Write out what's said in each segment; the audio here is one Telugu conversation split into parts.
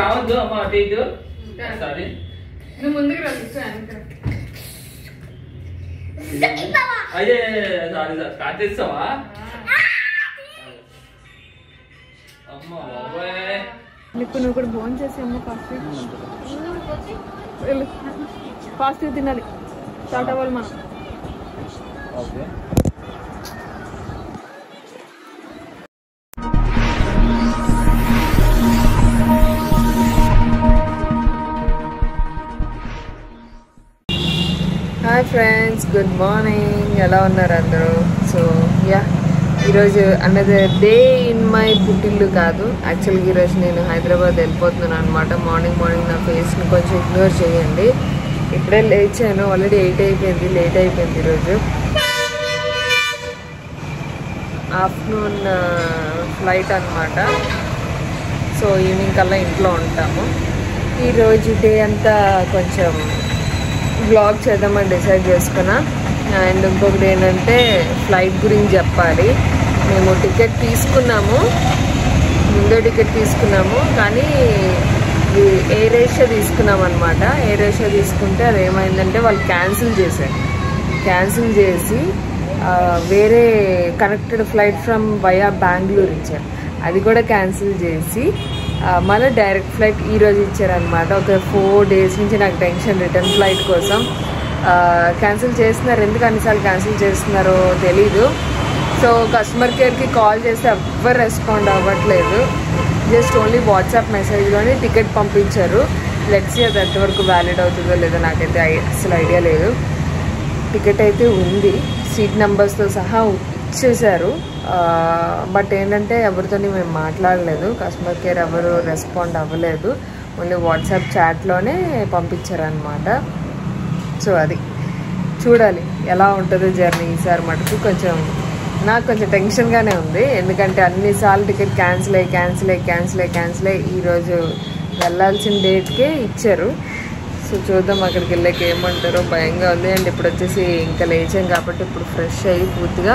రావద్దు అమ్మ అటు ఇటు సారీ నువ్వు ముందుకు రా కూర్చో, వెనక్కి రా. అయ్యే సారీ సార్ స్టార్ట్ చేస్తావా అమ్మ బాబాయ్ ఇప్పుడు నువ్వు కూడా ఫోన్ చేసేమో ఫాస్ట్ వెళ్ళు ఫాస్ట్గా తినాలి స్టార్ట్ అవ్వాలి మనం okay hi friends good morning ఎలా ఉన్నారు అందరూ సో యా ఈరోజు అనదర్ డే ఇన్ మై పుట్టిల్లు కాదు యాక్చువల్గా ఈరోజు నేను హైదరాబాద్ వెళ్ళిపోతున్నాను అనమాట మార్నింగ్ మార్నింగ్ నా ఫేస్ని కొంచెం ఇగ్నోర్ చేయండి ఇప్పుడే లేచాను ఆల్రెడీ ఎయిట్ అయిపోయింది లేట్ అయిపోయింది ఈరోజు ఆఫ్టర్నూన్ ఫ్లైట్ అనమాట సో ఈవినింగ్ కల్లా ఇంట్లో ఉంటాము ఈరోజు డే అంతా కొంచెం బ్లాగ్ చేద్దామని డిసైడ్ చేసుకున్నా అండ్ ఇంకొకటి ఏంటంటే ఫ్లైట్ గురించి చెప్పాలి మేము టికెట్ తీసుకున్నాము ముందే టికెట్ తీసుకున్నాము కానీ ఎయిర్ ఏషియా తీసుకున్నాం అనమాట ఎయిర్ ఏషియా తీసుకుంటే అది ఏమైందంటే వాళ్ళు క్యాన్సిల్ చేశారు క్యాన్సిల్ చేసి ఆ, వేరే connected flight from via Bengaluru ఇచ్చారు అది కూడా క్యాన్సిల్ చేసి ఆ, మళ్ళీ డైరెక్ట్ ఫ్లైట్ ఈరోజు ఇచ్చారనమాట ఒక ఫోర్ డేస్ నుంచి నాకు టెన్షన్ రిటర్న్ ఫ్లైట్ కోసం క్యాన్సిల్ చేస్తున్నారు ఎందుకు అన్నిసార్లు క్యాన్సిల్ చేస్తున్నారో తెలీదు సో కస్టమర్ కేర్కి కాల్ చేస్తే ఎవ్వరు రెస్పాండ్ అవ్వట్లేదు జస్ట్ ఓన్లీ వాట్సాప్ మెసేజ్లోనే టికెట్ పంపించారు లెట్స్ అది ఎంతవరకు వ్యాలిడ్ అవుతుందో లేదో నాకైతే ఐ- అసలు ఐడియా లేదు టికెట్ అయితే ఉంది సీట్ నెంబర్స్తో సహా ఇచ్చేశారు బట్ ఏంటంటే ఎవరితోని మేము మాట్లాడలేదు కస్టమర్ కేర్ ఎవరు రెస్పాండ్ అవ్వలేదు ఓన్లీ వాట్సాప్ చాట్లోనే పంపించారనమాట సో అది చూడాలి ఎలా ఉంటుందో జర్నీ ఈసారి మటుకు కొంచెం నాకు కొంచెం టెన్షన్గానే ఉంది ఎందుకంటే అన్నిసార్లు టికెట్ క్యాన్సిల్ అయ్యి క్యాన్సిల్ అయ్యి క్యాన్సిల్ అయ్యి క్యాన్సిల్ అయ్యి ఈరోజు వెళ్ళాల్సిన డేట్కే ఇచ్చారు సో చూద్దాం అక్కడికి వెళ్ళాక ఏమంటారో భయంగా ఉంది అండ్ ఇప్పుడు వచ్చేసి ఇంకా లేచాం కాబట్టి ఇప్పుడు ఫ్రెష్ అయ్యి పూర్తిగా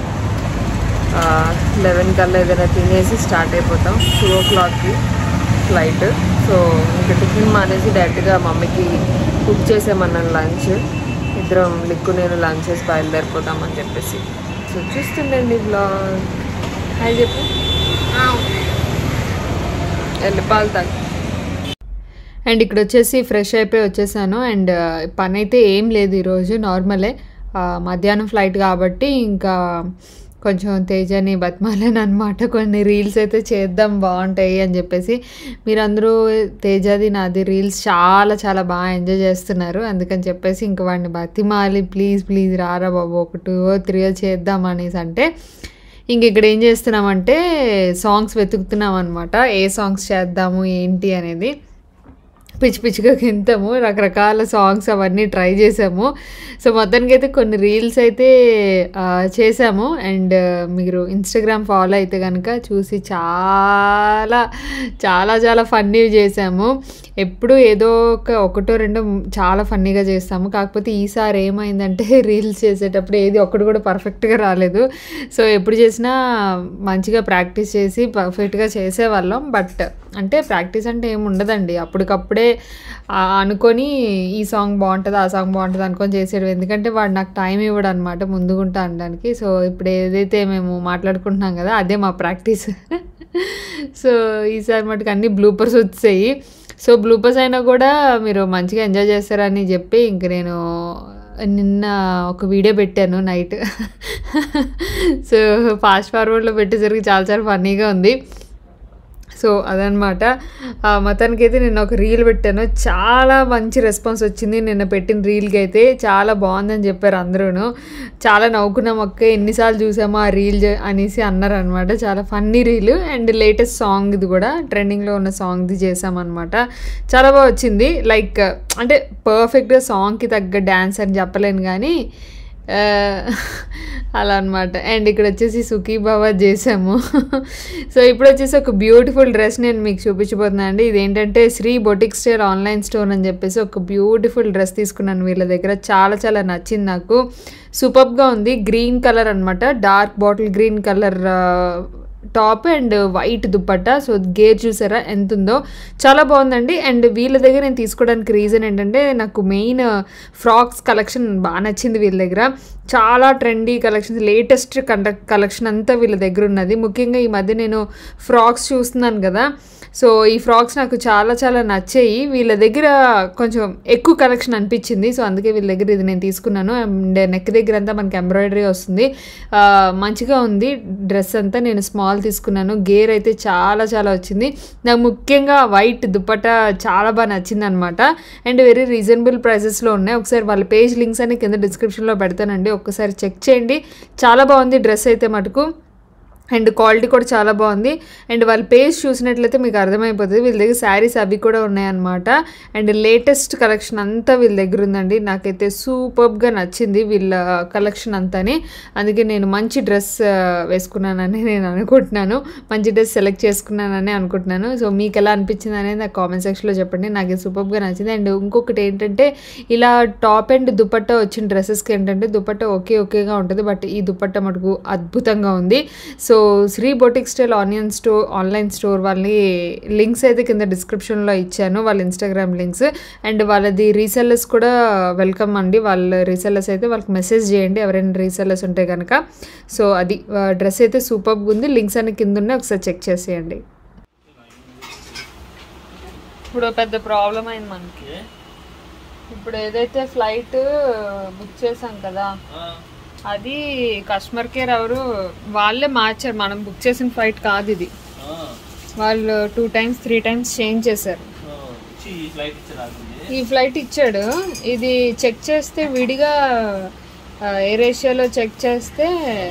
లెవెన్ కల్లా ఏదైనా తినేసి స్టార్ట్ అయిపోతాం టూ ఓ క్లాక్కి ఫ్లైట్ సో ఇంకా టిఫిన్ మానేసి డైరెక్ట్గా మమ్మీకి కుక్ చేసామన్నాను లంచ్ ఇద్దరం లిక్కు నేను లంచ్ చేసి బయలుదేరిపోతామని చెప్పేసి సో చూస్తుండండి బ్లాగ్ హాయ్ చెప్పు వెళ్ళి పాలు తాగు అండ్ ఇక్కడ వచ్చేసి ఫ్రెష్ అయిపోయి వచ్చేసాను అండ్ పని అయితే ఏం లేదు ఈరోజు నార్మలే ఆ, మధ్యాహ్నం ఫ్లైట్ కాబట్టి ఇంకా కొంచెం తేజని బతిమాలను అనమాట కొన్ని రీల్స్ అయితే చేద్దాం బాగుంటాయి అని చెప్పేసి మీరందరూ తేజది నాది రీల్స్ చాలా చాలా బాగా ఎంజాయ్ చేస్తున్నారు అందుకని చెప్పేసి ఇంక వాడిని బతిమాలి ప్లీజ్ ప్లీజ్ రారా బాబు ఒక టూ త్రీ చేద్దాం అనేసి అంటే ఇంక ఇక్కడ ఏం చేస్తున్నామంటే సాంగ్స్ వెతుకుతున్నాం అనమాట ఏ సాంగ్స్ చేద్దాము ఏంటి అనేది పిచ్చి పిచ్చిగా గింతాము రకరకాల సాంగ్స్ అవన్నీ ట్రై చేసాము సో మొత్తానికి అయితే కొన్ని రీల్స్ అయితే ఆ, చేసాము అండ్ మీరు ఇన్స్టాగ్రామ్ ఫాలో అయితే కనుక చూసి చాలా చాలా చాలా ఫన్నీ చేసాము ఎప్పుడు ఏదో ఒక ఒకటో రెండో చాలా ఫన్నీగా చేస్తాము కాకపోతే ఈసారి ఏమైందంటే రీల్స్ చేసేటప్పుడు ఏది ఒక్కటి కూడా పర్ఫెక్ట్గా రాలేదు సో ఎప్పుడు చేసినా మంచిగా ప్రాక్టీస్ చేసి పర్ఫెక్ట్గా చేసేవాళ్ళం బట్ అంటే ప్రాక్టీస్ అంటే ఏమి ఉండదండి అప్పటికప్పుడే ఆ, అనుకొని ఈ సాంగ్ బాగుంటుంది ఆ సాంగ్ బాగుంటుంది అనుకొని చేసేయడం ఎందుకంటే వాడు నాకు టైం ఇవ్వడు అనమాట ముందుగుంటా అనడానికి సో ఇప్పుడు ఏదైతే మేము మాట్లాడుకుంటున్నాం కదా అదే మా ప్రాక్టీస్ సో ఈసారి మటుకు అన్ని బ్లూపర్స్ వచ్చాయి సో బ్లూపర్స్ అయినా కూడా మీరు మంచిగా ఎంజాయ్ చేస్తారని చెప్పి ఇంక నేను నిన్న ఒక వీడియో పెట్టాను నైట్ సో ఫాస్ట్ ఫార్వర్డ్లో పెట్టేసరికి చాలా చాలా ఫన్నీగా ఉంది సో అదనమాట ఆ మొత్తానికి అయితే నేను ఒక రీల్ పెట్టాను చాలా మంచి రెస్పాన్స్ వచ్చింది నిన్న పెట్టిన రీల్కి అయితే చాలా బాగుందని చెప్పారు అందరూ చాలా నవ్వుకున్నాం అక్క ఎన్నిసార్లు చూసామో ఆ రీల్ జ- అనేసి అన్నారు అనమాట చాలా funny reel and latest song ఇది కూడా ట్రెండింగ్లో ఉన్న సాంగ్ది చేసామన్నమాట చాలా బాగా వచ్చింది లైక్ అంటే పర్ఫెక్ట్గా సాంగ్కి తగ్గ డ్యాన్స్ అని చెప్పలేను కానీ ఆ, అలా అనమాట అండ్ ఇక్కడ వచ్చేసి సుఖీ బాబా చేసాము సో ఇప్పుడు వచ్చేసి ఒక బ్యూటిఫుల్ డ్రెస్ నేను మీకు చూపించబోతున్నాను అండి ఇదేంటంటే Sri boutique store online store అని చెప్పేసి ఒక బ్యూటిఫుల్ డ్రెస్ తీసుకున్నాను వీళ్ళ దగ్గర చాలా చాలా నచ్చింది నాకు సూపర్గా ఉంది గ్రీన్ కలర్ అనమాట dark bottle green colour top and white dupatta so గేర్ చూసారా ఎంత ఉందో చాలా బాగుందండి అండ్ వీళ్ళ దగ్గర నేను తీసుకోవడానికి రీజన్ ఏంటంటే నాకు మెయిన్ ఫ్రాక్స్ కలెక్షన్ బాగా నచ్చింది వీళ్ళ దగ్గర చాలా ట్రెండీ కలెక్షన్స్ లేటెస్ట్ కండక్ట్ కలెక్షన్ అంతా వీళ్ళ దగ్గర ఉన్నది ముఖ్యంగా ఈ మధ్య నేను ఫ్రాక్స్ చూస్తున్నాను కదా సో ఈ ఫ్రాక్స్ నాకు చాలా చాలా నచ్చాయి వీళ్ళ దగ్గర కొంచెం ఎక్కువ కలెక్షన్ అనిపించింది సో అందుకే వీళ్ళ దగ్గర ఇది నేను తీసుకున్నాను అండ్ నెక్ దగ్గర అంతా మనకి ఎంబ్రాయిడరీ వస్తుంది ఆ, మంచిగా ఉంది డ్రెస్ అంతా నేను స్మాల్ తీసుకున్నాను గేర్ అయితే చాలా చాలా వచ్చింది నాకు ముఖ్యంగా వైట్ దుపట్టా చాలా బాగా నచ్చింది అనమాట అండ్ వెరీ రీజనబుల్ ప్రైసెస్లో ఉన్నాయి ఒకసారి వాళ్ళ పేజ్ లింక్స్ అని కింద డిస్క్రిప్షన్లో పెడతానండి ఒక్కసారి చెక్ చేయండి చాలా బాగుంది డ్రెస్ అయితే మటుకు అండ్ క్వాలిటీ కూడా చాలా బాగుంది అండ్ వాళ్ళ పేజ్ చూసినట్లయితే మీకు అర్థమైపోతుంది వీళ్ళ దగ్గర శారీస్ అవి కూడా ఉన్నాయన్నమాట అండ్ లేటెస్ట్ కలెక్షన్ అంతా వీళ్ళ దగ్గర ఉందండి నాకైతే సూపర్గా నచ్చింది వీళ్ళ కలెక్షన్ అంతాని అందుకే నేను మంచి డ్రెస్ వేసుకున్నానని నేను అనుకుంటున్నాను మంచి డ్రెస్ సెలెక్ట్ చేసుకున్నానని అనుకుంటున్నాను సో మీకు ఎలా అనిపించింది అనేది నాకు కామెంట్ సెక్షన్లో చెప్పండి నాకు సూపర్గా నచ్చింది అండ్ ఇంకొకటి ఏంటంటే ఇలా టాప్ అండ్ దుపట్టా వచ్చిన డ్రెస్సెస్కి ఏంటంటే దుపట్టా ఒకే ఒకేగా ఉంటుంది బట్ ఈ దుపట్టా మటుకు అద్భుతంగా ఉంది సో శ్రీ బొటిక్ స్టైల్ ఆనియన్ స్టోర్ ఆన్లైన్ స్టోర్ వాళ్ళని లింక్స్ అయితే కింద డిస్క్రిప్షన్లో ఇచ్చాను వాళ్ళ ఇన్స్టాగ్రామ్ లింక్స్ అండ్ వాళ్ళది రీసెల్లర్స్ కూడా వెల్కమ్ అండి వాళ్ళ రీసెల్లర్స్ అయితే వాళ్ళకి మెసేజ్ చేయండి ఎవరైనా రీసెల్లర్స్ ఉంటే కనుక సో అది డ్రెస్ అయితే సూపర్గా ఉంది లింక్స్ అన్ని కింద ఉన్నాయి ఒకసారి చెక్ చేసేయండి ఇప్పుడు పెద్ద ప్రాబ్లం అయింది మనకి ఇప్పుడు ఏదైతే ఫ్లైట్ బుక్ చేసాం కదా అది కస్టమర్ కేర్ ఎవరు వాళ్ళే మార్చారు మనం బుక్ చేసిన ఫ్లైట్ కాదు ఇది వాళ్ళు two times three times change చేశారు ఫ్లైట్ ఇచ్చారు ఈ ఫ్లైట్ ఇచ్చాడు ఇది చెక్ చేస్తే విడిగా ఎయిర్ ఏషియాలో చెక్ చేస్తే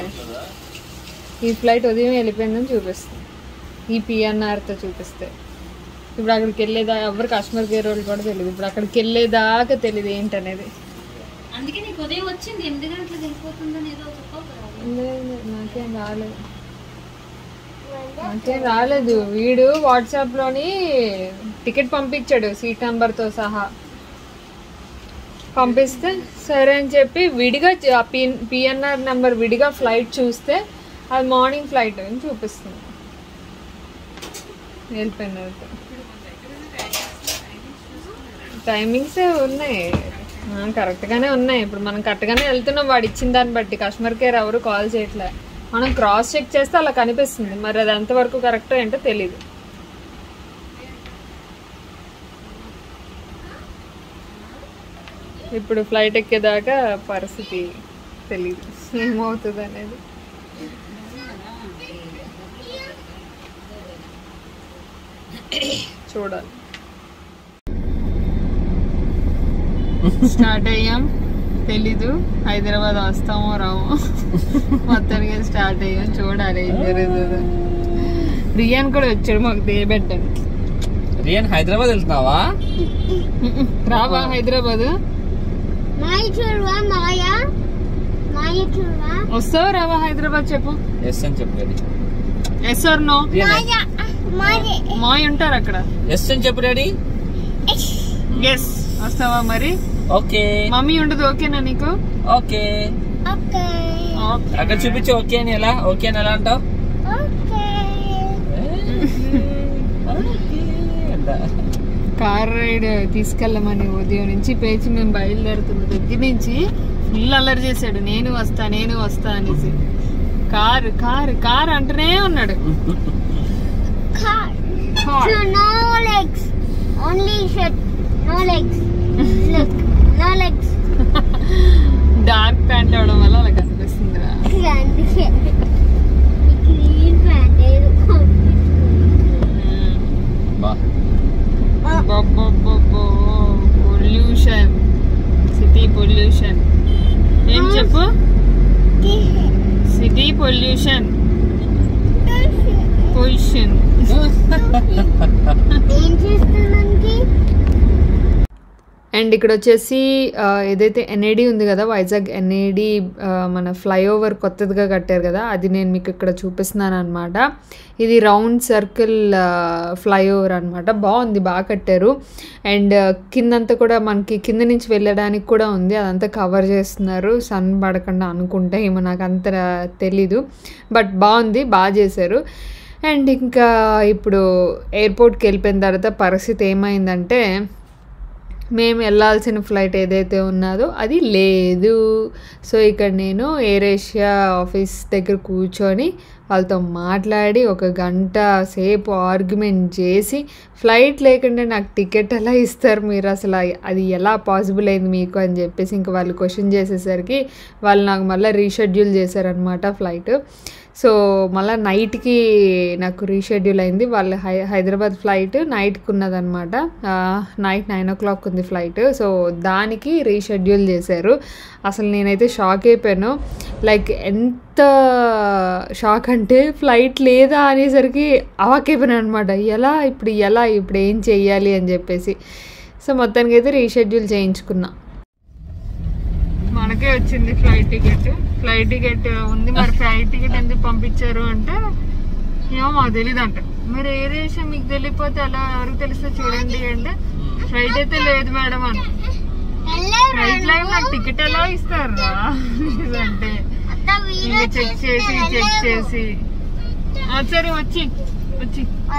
ఈ ఫ్లైట్ ఉదయం వెళ్ళిపోయిందని చూపిస్తుంది ఈ పిఎన్ఆర్తో చూపిస్తే ఇప్పుడు అక్కడికి వెళ్ళేదా ఎవరు కస్టమర్ కేర్ వాళ్ళు కూడా తెలియదు ఇప్పుడు అక్కడికి వెళ్ళేదాకా తెలియదు ఏంటనేది అందుకే నీకు ఉదయం వచ్చింది ఎనిమిది గంటలకు వెళ్ళిపోతుందని ఏదో చెప్పావు కదా లేదు, నాకేం రాలేదు నాకేం రాలేదు వీడు వాట్సాప్ లోని టికెట్ పంపించాడు సీట్ నంబర్ తో సహా పంపిస్తే సరే అని చెప్పి విడిగా పిఎన్ఆర్ నెంబర్ విడిగా ఫ్లైట్ చూస్తే అది మార్నింగ్ ఫ్లైట్ అని చూపిస్తుంది వెళ్ళిపోయినట్టు టైమింగ్స్ ఉన్నాయి ఆ, కరెక్ట్గానే ఉన్నాయి ఇప్పుడు మనం కరెక్ట్గానే వెళ్తున్నాం వాడు ఇచ్చిన దాన్ని బట్టి కస్టమర్ కేర్ ఎవరు కాల్ చేయట్లే మనం క్రాస్ చెక్ చేస్తే అలా కనిపిస్తుంది మరి అది ఎంతవరకు కరెక్ట్ ఏంటో తెలీదు ఇప్పుడు ఫ్లైట్ ఎక్కేదాకా పరిస్థితి తెలీదు ఏమవుతుంది అనేది చూడాలి స్టార్ట్ అయ్యాం తెలీదు హైదరాబాద్ వస్తామో రామో మొత్తానికి స్టార్ట్ అయ్యాం చూడాలి ఏం జరుగుతుందో రియాన్ కూడా వచ్చాడు మాకు దిగబెట్టండి రియన్ హైదరాబాద్ వెళ్తున్నావా రావా హైదరాబాద్ మాయ చూడవా మాయ మాయ చూడవా వస్తావా రావా హైదరాబాద్ చెప్పు ఎస్ అని చెప్పు daddy yes or no Riyan మాయ మాయ్ ఉంటారు అక్కడ ఎస్ అని చెప్పు డాడీ ఎస్ వస్తావా మరి ఓకే మమ్మీ ఉండదు ఓకేనా నీకు ఓకే ఓకే అక్కడ చూపించు ఓకే అని ఎలా ఓకే అని ఎలా అంటావు ఓకే కార్ రైడ్ తీసుకెళ్ళమని ఉదయం నుంచి పేచి మేము బయలుదేరుతున్న దగ్గర నుంచి ఫుల్ అల్లరి చేశాడు నేను వస్తా నేను వస్తా అనేసి కారు కారు కారు అంటూనే ఉన్నాడు car Car. So no legs. Only shirt. No legs. Look. No legs. Dark pant అవడం వల్ల అలా కనిపిస్తుందిరా అందుకే గ్రీన్ ప్యాంట్ ఏదో పొల్యూషన్ సిటీ పొల్యూషన్ ఏం చెప్పు సిటీ పొల్యూషన్ పొల్యూషన్ ఏం చేస్తున్నానికి అండ్ ఇక్కడ వచ్చేసి ఆ, ఏదైతే ఎన్ఏడి ఉంది కదా వైజాగ్ ఎన్ఏడి మన ఫ్లైఓవర్ కొత్తదిగా కట్టారు కదా అది నేను మీకు ఇక్కడ చూపిస్తున్నాను అనమాట ఇది రౌండ్ సర్కిల్ ఫ్లైఓవర్ అనమాట బాగుంది బాగా కట్టారు అండ్ కిందంతా కూడా మనకి కింద నుంచి వెళ్ళడానికి కూడా ఉంది అదంతా కవర్ చేస్తున్నారు సన్ పడకుండా అనుకుంటే ఏమో నాకు అంత తెలీదు బట్ బాగుంది బాగా చేశారు అండ్ ఇంకా ఇప్పుడు ఎయిర్పోర్ట్కి వెళ్ళిపోయిన తర్వాత పరిస్థితి ఏమైందంటే మేము వెళ్ళాల్సిన ఫ్లైట్ ఏదైతే ఉన్నదో అది లేదు సో ఇక్కడ నేను ఎయిర్ ఏషియా ఆఫీస్ దగ్గర కూర్చొని వాళ్ళతో మాట్లాడి ఒక గంట సేపు ఆర్గ్యుమెంట్ చేసి ఫ్లైట్ లేకుండా నాకు టికెట్ ఎలా ఇస్తారు మీరు అసలు అది ఎలా పాసిబుల్ అయింది మీకు అని చెప్పేసి ఇంకా వాళ్ళు క్వశ్చన్ చేసేసరికి వాళ్ళు నాకు మళ్ళీ రీషెడ్యూల్ చేశారనమాట ఫ్లైట్ సో మళ్ళీ నైట్కి నాకు రీషెడ్యూల్ అయింది వాళ్ళ హై హైదరాబాద్ ఫ్లైట్ నైట్కి ఉన్నదనమాట నైట్ నైన్ ఓ క్లాక్ ఉంది ఫ్లైట్ సో దానికి రీషెడ్యూల్ చేశారు అసలు నేనైతే షాక్ అయిపోయాను లైక్ ఎంత షాక్ అంటే ఫ్లైట్ లేదా అనేసరికి అవాకైపోయాను అనమాట ఎలా ఇప్పుడు ఎలా ఇప్పుడు ఏం చెయ్యాలి అని చెప్పేసి సో మొత్తానికి అయితే రీషెడ్యూల్ చేయించుకున్నా మనకే వచ్చింది ఫ్లైట్ టికెట్ ఫ్లైట్ టికెట్ ఉంది మరి ఫ్లైట్ టికెట్ ఎందుకు పంపించారు అంటే ఏమో మాకు తెలియదు అంట మరి ఏ దేశం మీకు తెలియపోతే అలా ఎవరికి తెలిస్తే చూడండి అంటే ఫ్లైట్ అయితే లేదు మేడం అని ఫ్లైట్ లో నాకు టికెట్ ఎలా ఇస్తారు అంటే ఇంకా చెక్ చేసి చెక్ చేసి ఆ, సరే వచ్చి వచ్చి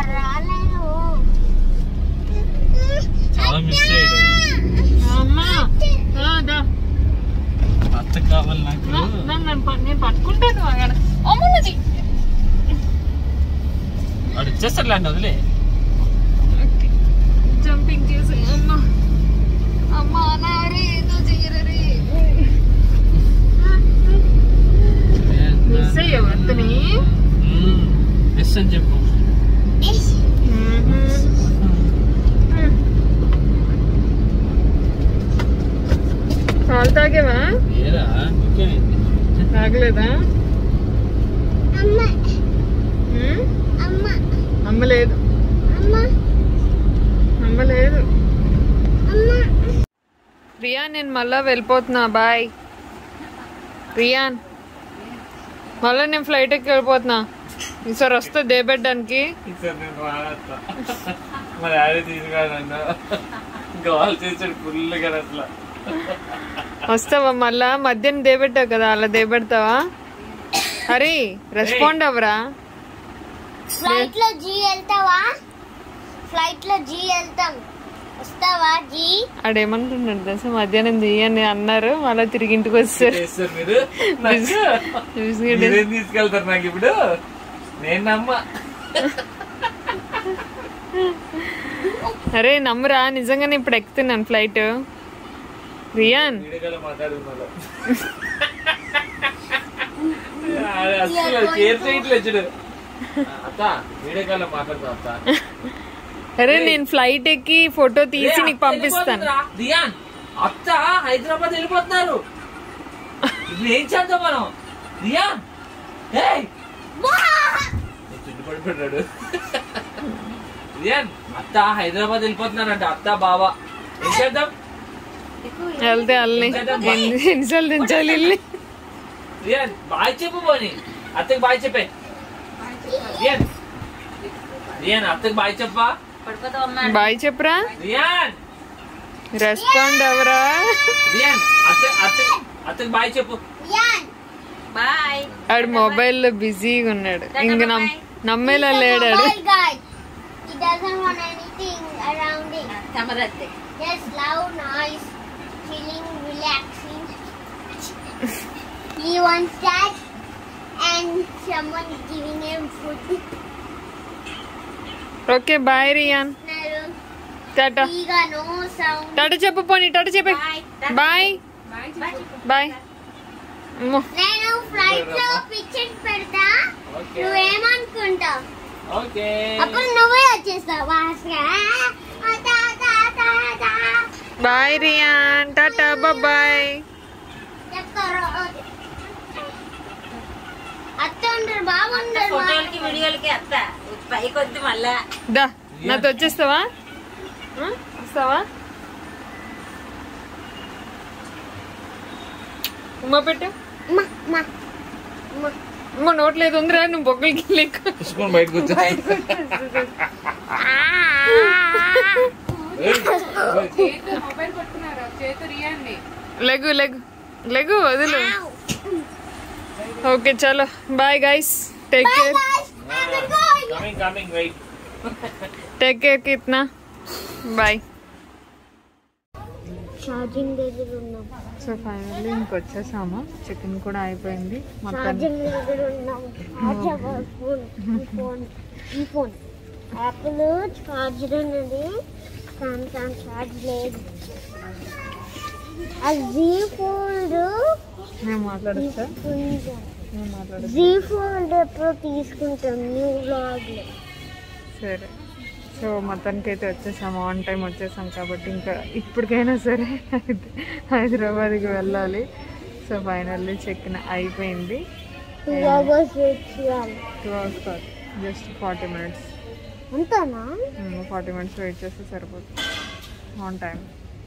చాలా మిస్ అయ్యాడు అమ్మా ఆ, దా. అత్త కావాలి నాకు నా- నన్ను నన్ను ప- నేను పట్టుకుంటాను అక్కడ అమ్మున్నది వాడు ఇచ్చేస్తాడులేండి వదిలే జంపింగ్ చేసి అమ్మ అమ్మ అనారే ఏదో చెయ్యరే మిస్ అయ్యావు అత్తని మిస్ అని చెప్పు పాలు తాగేవా ఏరా ఇంకేమైంది తాగలేదా ఉమ్? అమ్మ లేదు అమ్మ లేదు రియాన్ నేను మళ్ళా వెళ్ళిపోతున్నా బాయ్ రియాన్ మళ్ళీ నేను ఫ్లైట్ ఎక్కి వెళ్ళిపోతున్నా ఈసారి వస్తే దేబెట్టడానికి ఈసారి నేను రానత్తా మా డాడీ తీసుకురాడన్నా గోల్ చేసాడు ఫుల్గా అట్లా వస్తావా మళ్ళా మధ్యాహ్నం దేబెట్టావు కదా అలా దేబెడతావా హరి రెస్పాండ్ అవ్వరా ఫ్లైట్ లో జీ వెళ్తావా ఫ్లైట్ లో జీ వెళ్తాం వస్తావా జీ ఆడేమంటున్నాడు దశ మధ్యాహ్నం చెయ్యని అన్నారు మళ్ళీ తిరిగి ఇంటికి వస్తారు చేస్తారు మీరు నాకు బిస్కెట్ మీరేం తీసుకెళ్తారు నాకు ఇప్పుడు నేను నమ్మ అరే నమ్మురా నిజంగానే ఇప్పుడు ఎక్కుతున్నాను ఫ్లైట్ రియాన్ వీడియోలో మాట్లాడుతున్నాడు అసలు కేర్ చేయట్లేదు చూడు అత్త వీడియో కాల్లో మాట్లాడుతా అత్త అరే నేను ఫ్లైట్ ఎక్కి ఫోటో తీసి నీకు పంపిస్తాను రియాన్ అత్త హైదరాబాద్ వెళ్ళిపోతున్నారు ఇప్పుడు ఏం చేద్దాం మనం రియాన్ ఏయ్! నేను చుట్టు పడిపోయాడు రియాన్ అత్త హైదరాబాద్ వెళ్ళిపోతున్నారంట అత్త బావ ఏం చేద్దాం వెళ్తే వెళ్ళని ఎన్ని ఎన్నిసార్లు దించాలి వెళ్ళి రియాన్ బాయ్ చెప్పు పోని అత్తకి బాయ్ చెప్పే రియాన్ రియాన్ అత్తకి బాయ్ చెప్పా బాయ్ చెప్పురా రియాన్ రెస్పాండ్ అవరా రియాన్ అత్త అత్త అత్తకి బాయ్ చెప్పు యాన్ ఆడు మొబైల్లో బిజీగా ఉన్నాడు ఇంక నమ్ నమ్మేలా లేడు ఆడు Mobile guy. He doesn't want anything around him. Just loud noise, feeling relaxing. he wants that, and someone is giving him food. Okay bye Riyan టాటా He got no sound. టాటా చెప్పు పోనీ టాటా చెప్పే బాయ్ బాయ్ అమ్మో నేను ఫ్లైట్ లో పిక్చర్స్ పెడతా ఓకే నువ్వేమనుకుంటావు ఓకే అప్పుడు నువ్వే వచ్చేస్తావు ఫాస్ట్గా బాయ్ రియాన్ టాటా బాయ్ చెప్తారు అత్త ఉంటారు బాగుంటారు ఫోటోలకి వీడియోలకి అత్త పైకి వద్దు మళ్ళా దా నాతో వచ్చేస్తావా ఆ? వస్తావా ఉమ్మ పెట్టు మా మా మా ఉమ్మ నోట్లేదు ఉందిరా నువ్వు బొగ్గలకి లేకు పుసుకొని బయటకు వచ్చా మొబైల్ పట్టుకున్నారు చేతు రియండి లెగు లెగు లెగు వదులు ఓకే చలో bye guys take care coming coming wait take care కిత్నా బాయ్ ఛార్జింగ్ దగ్గర ఉన్నాం సో ఫైనల్లీ ఇంకొచ్చేసాము చికెన్ కూడా అయిపోయింది మొత్తం ఛార్జింగ్ దగ్గర ఉన్నాం ఛార్జర్ ఫోన్ ఈ ఫోన్ ఈ ఫోన్ యాపిల్ ఛార్జర్ ఉన్నది సామ్సంగ్ ఛార్జ్ లేదు ఆ జీ ఫోల్డ్ నేను మాట్లాడచ్చా తీసుకుంటాం నేను మాట్లాడచ్చు జీ ఫోల్డ్ ఎప్పుడు తీసుకుంటాం న్యూ వ్లాగ్లో సరే సో మొత్తానికి అయితే వచ్చేసాము ఆన్ టైం వచ్చేసాం కాబట్టి ఇంకా ఇప్పటికైనా సరే హైదరాబాద్కి వెళ్ళాలి సో ఫైనల్లీ చెక్కిన అయిపోయింది టూ అవర్స్ వెయిట్ చేయాలి టూ అవర్స్ కాదు జస్ట్ ఫార్టీ మినిట్స్ అంతేనా ఫార్టీ మినిట్స్ వెయిట్ చేస్తే సరిపోతుంది on time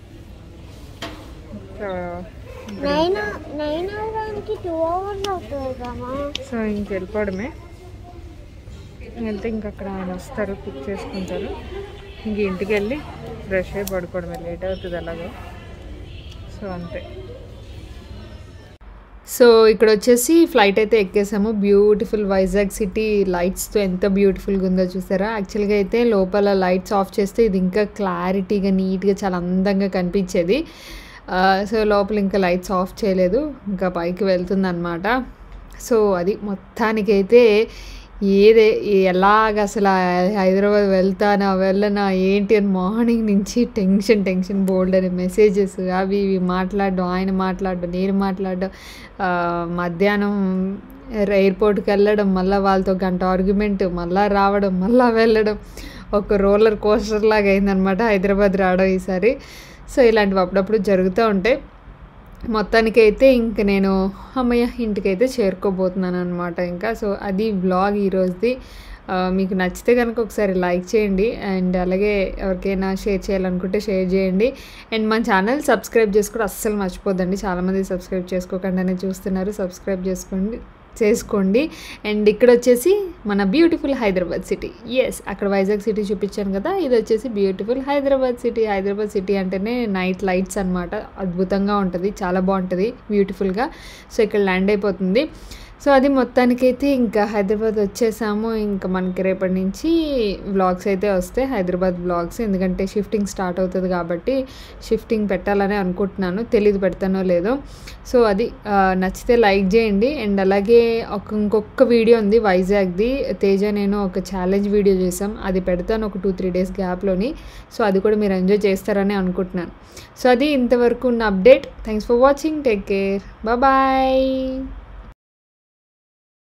so nine nine అవడానికి టూ అవర్స్ అవుతుంది కదా సో ఇంక వెళ్ళిపోవడమే వెళ్తే ఇంక అక్కడ ఆయన వస్తారు పిక్ చేసుకుంటారు ఇంక ఇంటికి వెళ్ళి ఫ్రెష్ అయ్యి పడుకోవడమే లేట్ అవుతుంది అలాగే సో అంతే సో ఇక్కడ వచ్చేసి ఫ్లైట్ అయితే ఎక్కేసాము బ్యూటిఫుల్ వైజాగ్ సిటీ లైట్స్తో ఎంత బ్యూటిఫుల్గా ఉందో చూసారా యాక్చువల్గా అయితే లోపల లైట్స్ ఆఫ్ చేస్తే ఇది ఇంకా క్లారిటీగా నీట్గా చాలా అందంగా కనిపించేది ఆ, సో లోపల ఇంకా లైట్స్ ఆఫ్ చేయలేదు ఇంకా పైకి వెళ్తుందన్నమాట సో అది మొత్తానికైతే ఏదే ఎలాగ అసలు ఆ హైదరాబాద్ వెళ్తానా వెళ్ళనా ఏంటి అని మార్నింగ్ నుంచి టెన్షన్ టెన్షన్ బోల్డ్ అని మెసేజెస్ అవి ఇవి మాట్లాడడం ఆయన మాట్లాడడం నేను మాట్లాడడం ఆ, మధ్యాహ్నం ఎయిర్పోర్ట్కి వెళ్ళడం మళ్ళీ వాళ్ళతో గంట ఆర్గ్యుమెంట్ మళ్ళీ రావడం మళ్ళీ వెళ్ళడం ఒక రోలర్ కోస్టర్ లాగా అయిందనమాట హైదరాబాద్ రావడం ఈసారి సో ఇలాంటివి అప్పుడప్పుడు జరుగుతూ ఉంటాయి మొత్తానికి అయితే ఇంక నేను అమ్మయ్య ఇంటికైతే చేరుకోబోతున్నాను అనమాట ఇంకా సో అది బ్లాగ్ ఈరోజుది ఆ, మీకు నచ్చితే కనుక ఒకసారి లైక్ చేయండి అండ్ అలాగే ఎవరికైనా షేర్ చేయాలనుకుంటే షేర్ చేయండి అండ్ మన ఛానల్ సబ్స్క్రైబ్ చేసుకోవడం అస్సలు మర్చిపోద్దండి చాలామంది సబ్స్క్రైబ్ చేసుకోకుండానే చూస్తున్నారు సబ్స్క్రైబ్ చేసుకోండి చేసుకోండి అండ్ ఇక్కడ వచ్చేసి మన బ్యూటిఫుల్ హైదరాబాద్ సిటీ ఎస్ అక్కడ వైజాగ్ సిటీ చూపించాను కదా ఇది వచ్చేసి beautiful Hyderabad city Hyderabad city అంటేనే నైట్ లైట్స్ అన్నమాట అద్భుతంగా ఉంటుంది చాలా బాగుంటుంది బ్యూటిఫుల్గా సో ఇక్కడ ల్యాండ్ అయిపోతుంది సో అది మొత్తానికైతే ఇంకా హైదరాబాద్ వచ్చేసాము ఇంకా మనకి రేపటి నుంచి వ్లాగ్స్ అయితే వస్తాయి హైదరాబాద్ వ్లాగ్స్ ఎందుకంటే షిఫ్టింగ్ స్టార్ట్ అవుతుంది కాబట్టి షిఫ్టింగ్ పెట్టాలని అనుకుంటున్నాను తెలీదు పెడతానో లేదో సో అది ఆ, నచ్చితే లైక్ చేయండి అండ్ అలాగే ఒక ఇంకొక వీడియో ఉంది వైజాగ్ది తేజ నేను ఒక ఛాలెంజ్ వీడియో చేసాం అది పెడతాను ఒక టూ త్రీ డేస్ గ్యాప్లోని సో అది కూడా మీరు ఎంజాయ్ చేస్తారని అనుకుంటున్నాను సో అది ఇంతవరకు ఉన్న update thanks for watching take care bye